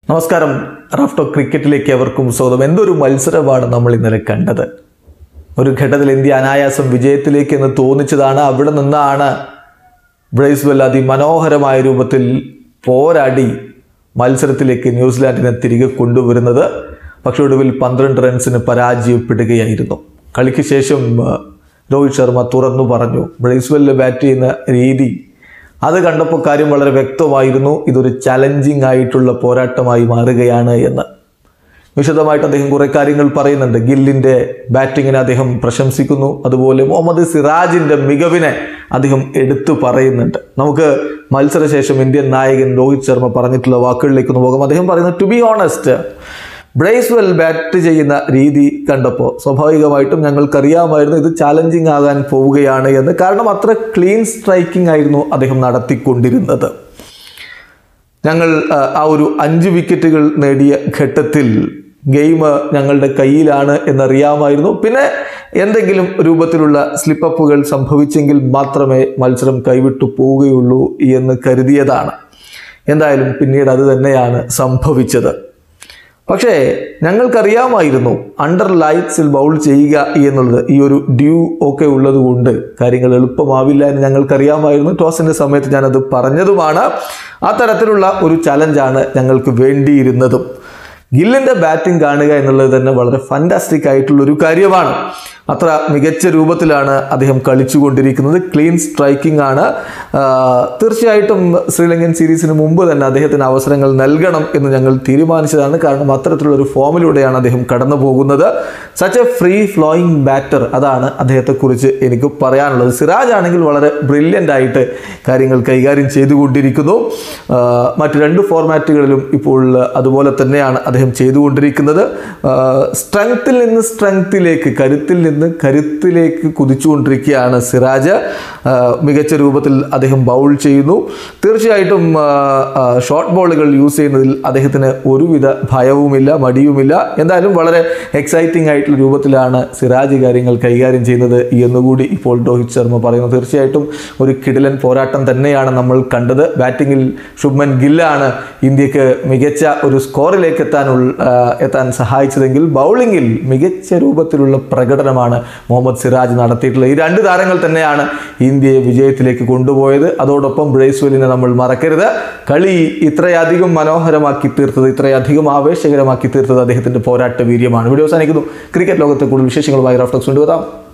നമസ്കാരം റാഫ്റ്റോ ക്രിക്കറ്റിലേക്ക് അവർക്കും സ്വാഗതം എന്തൊരു മത്സരമാണ് നമ്മൾ ഇന്നലെ കണ്ടത് ഒരു ഘട്ടത്തിൽ ഇന്ത്യ അനായാസം വിജയത്തിലേക്ക് എന്ന് തോന്നിച്ചതാണ് അവിടെ നിന്നാണ് ബ്രൈസ്വെൽ അതിമനോഹരമായ രൂപത്തിൽ പോരാടി മത്സരത്തിലേക്ക് ന്യൂസിലാൻഡിനെ തിരികെ കൊണ്ടുവരുന്നത് പക്ഷെ ഒടുവിൽ പന്ത്രണ്ട് റൺസിന് പരാജയപ്പെടുകയായിരുന്നു കളിക്ക് ശേഷം ആ, രോഹിത് ശർമ്മ തുറന്നു പറഞ്ഞു ബ്രൈസ്വെല്ലിൽ ബാറ്റ് ചെയ്യുന്ന രീതി അത് കണ്ടപ്പോൾ കാര്യം വളരെ വ്യക്തമായിരുന്നു ഇതൊരു ചലഞ്ചിങ് ആയിട്ടുള്ള പോരാട്ടമായി മാറുകയാണ് എന്ന് വിശദമായിട്ട് അദ്ദേഹം കുറേ കാര്യങ്ങൾ പറയുന്നുണ്ട് ഗില്ലിൻ്റെ ബാറ്റിങ്ങിനെ അദ്ദേഹം പ്രശംസിക്കുന്നു അതുപോലെ മുഹമ്മദ് സിറാജിൻ്റെ മികവിനെ അദ്ദേഹം എടുത്തു പറയുന്നുണ്ട് നമുക്ക് മത്സരശേഷം ഇന്ത്യൻ നായകൻ രോഹിത് ശർമ്മ പറഞ്ഞിട്ടുള്ള വാക്കുകളിലേക്ക് ഒന്ന് പോകാം അദ്ദേഹം പറയുന്നത് to be honest Bracewell bat ചെയ്യുന്ന രീതി കണ്ടപ്പോൾ സ്വാഭാവികമായിട്ടും ഞങ്ങൾക്കറിയാമായിരുന്നു ഇത് ചാലഞ്ചിങ് ആകാൻ പോവുകയാണ് എന്ന് കാരണം അത്ര ക്ലീൻ സ്ട്രൈക്കിംഗ് ആയിരുന്നു അദ്ദേഹം നടത്തിക്കൊണ്ടിരുന്നത് ഞങ്ങൾ ആ, ആ ഒരു അഞ്ച് വിക്കറ്റുകൾ നേടിയ ഘട്ടത്തിൽ ഗെയിം ഞങ്ങളുടെ കയ്യിലാണ് എന്നറിയാമായിരുന്നു പിന്നെ എന്തെങ്കിലും രൂപത്തിലുള്ള സ്ലിപ്പപ്പുകൾ സംഭവിച്ചെങ്കിൽ മാത്രമേ മത്സരം കൈവിട്ടു പോവുകയുള്ളൂ എന്ന് കരുതിയതാണ് എന്തായാലും പിന്നീട് അത് തന്നെയാണ് സംഭവിച്ചത് പക്ഷേ ഞങ്ങൾക്കറിയാമായിരുന്നു അണ്ടർ ലൈറ്റ്സിൽ ബൗൾ ചെയ്യുക എന്നുള്ളത് ഈ ഒരു ഡ്യൂ ഒക്കെ ഉള്ളത് കൊണ്ട് കാര്യങ്ങൾ എളുപ്പമാവില്ല എന്ന് ഞങ്ങൾക്കറിയാമായിരുന്നു ടോസിൻ്റെ സമയത്ത് ഞാനത് പറഞ്ഞതുമാണ് ആ തരത്തിലുള്ള ഒരു ചലഞ്ചാണ് ഞങ്ങൾക്ക് വേണ്ടിയിരുന്നതും ഗില്ലിൻ്റെ ബാറ്റിംഗ് കാണുക എന്നുള്ളത് തന്നെ വളരെ ഫാൻറ്റാസ്റ്റിക് ആയിട്ടുള്ള ഒരു കാര്യമാണ് അത്ര മികച്ച രൂപത്തിലാണ് അദ്ദേഹം കളിച്ചുകൊണ്ടിരിക്കുന്നത് ക്ലീൻ സ്ട്രൈക്കിംഗ് ആണ് ആ, തീർച്ചയായിട്ടും ശ്രീലങ്കൻ സീരീസിന് മുമ്പ് തന്നെ അദ്ദേഹത്തിന് അവസരങ്ങൾ നൽകണം എന്ന് ഞങ്ങൾ തീരുമാനിച്ചതാണ് കാരണം അത്തരത്തിലുള്ള ഒരു ഫോമിലൂടെയാണ് അദ്ദേഹം കടന്നു പോകുന്നത് such a free flowing batter അതാണ് അദ്ദേഹത്തെക്കുറിച്ച് എനിക്ക് പറയാനുള്ളത് സിറാജ് ആണെങ്കിൽ വളരെ ബ്രില്യൻ്റ് ആയിട്ട് കാര്യങ്ങൾ കൈകാര്യം ചെയ്തുകൊണ്ടിരിക്കുന്നു ആ, മറ്റ് രണ്ട് ഫോർമാറ്റുകളിലും ഇപ്പോൾ അതുപോലെ തന്നെയാണ് അദ്ദേഹം ചെയ്തുകൊണ്ടിരിക്കുന്നത് സ്ട്രെങ്ത്തിൽ നിന്ന് സ്ട്രെങ്ത്തിലേക്ക് കരുത്തിൽ നിന്ന് കരുത്തിലേക്ക് കുതിച്ചുകൊണ്ടിരിക്കുകയാണ് സിറാജ് ആ, മികച്ച രൂപത്തിൽ അദ്ദേഹം ബൗൾ ചെയ്യുന്നു തീർച്ചയായിട്ടും ഷോർട്ട് ബോളുകൾ യൂസ് ചെയ്യുന്നതിൽ അദ്ദേഹത്തിന് ഒരുവിധ ഭയവുമില്ല മടിയുമില്ല എന്തായാലും വളരെ എക്സൈറ്റിംഗ് ആയിട്ടുള്ള രൂപത്തിലാണ് സിറാജ് കാര്യങ്ങൾ കൈകാര്യം ചെയ്യുന്നത് എന്നുകൂടി ഇപ്പോൾ രോഹിത് ശർമ്മ പറയുന്നു തീർച്ചയായിട്ടും ഒരു കിടിലൻ പോരാട്ടം തന്നെയാണ് നമ്മൾ കണ്ടത് ബാറ്റിങ്ങിൽ ശുഭ്മൻ ഗില്ലാണ് ഇന്ത്യക്ക് മികച്ച ഒരു സ്കോറിലേക്ക് എത്താനുള്ള ആ, എത്താൻ സഹായിച്ചതെങ്കിൽ ബൗളിങ്ങിൽ മികച്ച രൂപത്തിലുള്ള പ്രകടനമാണ് മുഹമ്മദ് സിറാജ് നടത്തിയിട്ടുള്ളത് ഈ രണ്ട് താരങ്ങൾ തന്നെയാണ് ഇന്ത്യയെ വിജയത്തിലേക്ക് കൊണ്ടുപോയത് അതോടൊപ്പം ബ്രേസ്വെല്ലിനെ നമ്മൾ മറക്കരുത് കളി ഇത്രയധികം മനോഹരമാക്കി തീർത്തത് ഇത്രയധികം ആവേശകരമാക്കി തീർത്തത് അദ്ദേഹത്തിന്റെ പോരാട്ട വീര്യമാണ് വീഡിയോ അവസാനിക്കുന്നു ക്രിക്കറ്റ് ലോകത്തെ കൂടുതൽ വിശേഷങ്ങളുമായി റഫ്ലക്സ് കൊണ്ടുവരാം